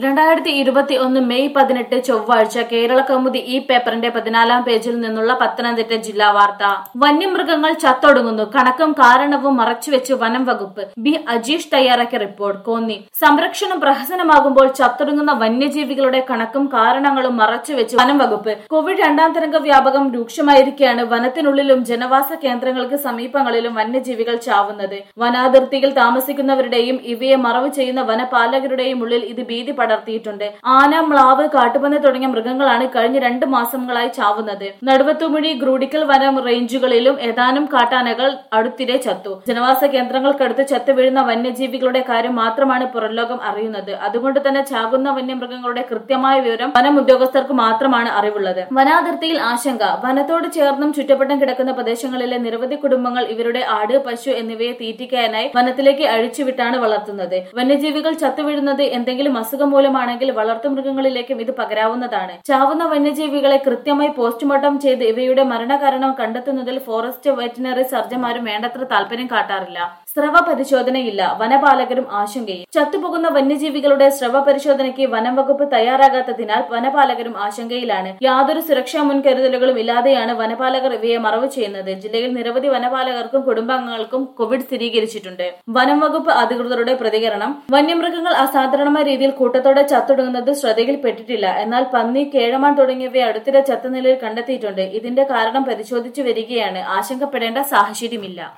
രണ്ടായിരത്തി ഇരുപത്തി ഒന്ന് മെയ് പതിനെട്ട് ചൊവ്വാഴ്ച കേരള കൗമുദി ഈ പേപ്പറിന്റെ പതിനാലാം പേജിൽ നിന്നുള്ള പത്തനംതിട്ട ജില്ലാ വാർത്ത വന്യമൃഗങ്ങൾ ചത്തൊടുങ്ങുന്നു കണക്കും കാരണവും മറച്ചുവെച്ച് വനം വകുപ്പ് ബി അജീഷ് തയ്യാറാക്കിയ റിപ്പോർട്ട് കോന്നി സംരക്ഷണം പ്രഹസനമാകുമ്പോൾ ചത്തൊടുങ്ങുന്ന വന്യജീവികളുടെ കണക്കും കാരണങ്ങളും മറച്ചുവെച്ച് വനം വകുപ്പ് കോവിഡ് രണ്ടാം തരംഗ വ്യാപകം രൂക്ഷമായിരിക്കെയാണ് വനത്തിനുള്ളിലും ജനവാസ കേന്ദ്രങ്ങൾക്ക് സമീപങ്ങളിലും വന്യജീവികൾ ചാവുന്നത് വനാതിർത്തിയിൽ താമസിക്കുന്നവരുടെയും ഇവയെ മറവ് ചെയ്യുന്ന വനപാലകരുടെയും ഉള്ളിൽ ഇത് ഭീതി പടർത്തിയിട്ടുണ്ട് ആന മ്ലാവ് കാട്ടുപന്നി തുടങ്ങിയ മൃഗങ്ങളാണ് കഴിഞ്ഞ രണ്ട് മാസങ്ങളായി ചാവുന്നത് നടുവത്തുമുഴി ഗ്രൂഡിക്കൽ വനം റേഞ്ചുകളിലും ഏതാനും കാട്ടാനകൾ അടുത്തിടെ ചത്തു ജനവാസ കേന്ദ്രങ്ങൾക്കടുത്ത് ചത്തു വീഴുന്ന വന്യജീവികളുടെ കാര്യം മാത്രമാണ് പുറംലോകം അറിയുന്നത് അതുകൊണ്ട് തന്നെ ചാകുന്ന വന്യമൃഗങ്ങളുടെ കൃത്യമായ വിവരം വനം ഉദ്യോഗസ്ഥർക്ക് മാത്രമാണ് അറിവുള്ളത് വനാതിർത്തിയിൽ ആശങ്ക വനത്തോട് ചേർന്നും ചുറ്റപ്പെട്ടും കിടക്കുന്ന പ്രദേശങ്ങളിലെ നിരവധി കുടുംബങ്ങൾ ഇവരുടെ ആട് പശു എന്നിവയെ തീറ്റിക്കാനായി വനത്തിലേക്ക് അഴിച്ചുവിട്ടാണ് വളർത്തുന്നത് വന്യജീവികൾ ചത്തുവീഴുന്നത് എന്തെങ്കിലും അസുഖം മൂലമാണെങ്കിൽ വളർത്തുമൃഗങ്ങളിലേക്കും ഇത് പകരാവുന്നതാണ് ചാവുന്ന വന്യജീവികളെ കൃത്യമായി പോസ്റ്റ്മോർട്ടം ചെയ്ത് ഇവയുടെ മരണകാരണം കണ്ടെത്തുന്നതിൽ ഫോറസ്റ്റ് വെറ്റിനറി സർജന്മാരും വേണ്ടത്ര താല്പര്യം കാട്ടാറില്ല സ്രവ പരിശോധനയില്ല വനപാലകരും ആശങ്കയും ചത്തുപോകുന്ന വന്യജീവികളുടെ സ്രവ പരിശോധനയ്ക്ക് വനം വകുപ്പ് തയ്യാറാകാത്തതിനാൽ വനപാലകരും ആശങ്കയിലാണ് യാതൊരു സുരക്ഷാ മുൻകരുതലുകളും ഇല്ലാതെയാണ് വനപാലകർ ഇവയെ മറവ് ചെയ്യുന്നത് ജില്ലയിൽ നിരവധി വനപാലകർക്കും കുടുംബാംഗങ്ങൾക്കും കോവിഡ് സ്ഥിരീകരിച്ചിട്ടുണ്ട് വനം വകുപ്പ് അധികൃതരുടെ പ്രതികരണം വന്യമൃഗങ്ങൾ അസാധാരണമായ രീതിയിൽ കൂട്ടത്തോടെ ചത്തൊടുങ്ങുന്നത് ശ്രദ്ധയിൽപ്പെട്ടിട്ടില്ല എന്നാൽ പന്നി കേഴമാൻ തുടങ്ങിയവയെ അടുത്തിടെ ചത്ത നിലയിൽ കണ്ടെത്തിയിട്ടുണ്ട് ഇതിന്റെ കാരണം പരിശോധിച്ചു വരികയാണ് ആശങ്കപ്പെടേണ്ട സാഹചര്യമില്ല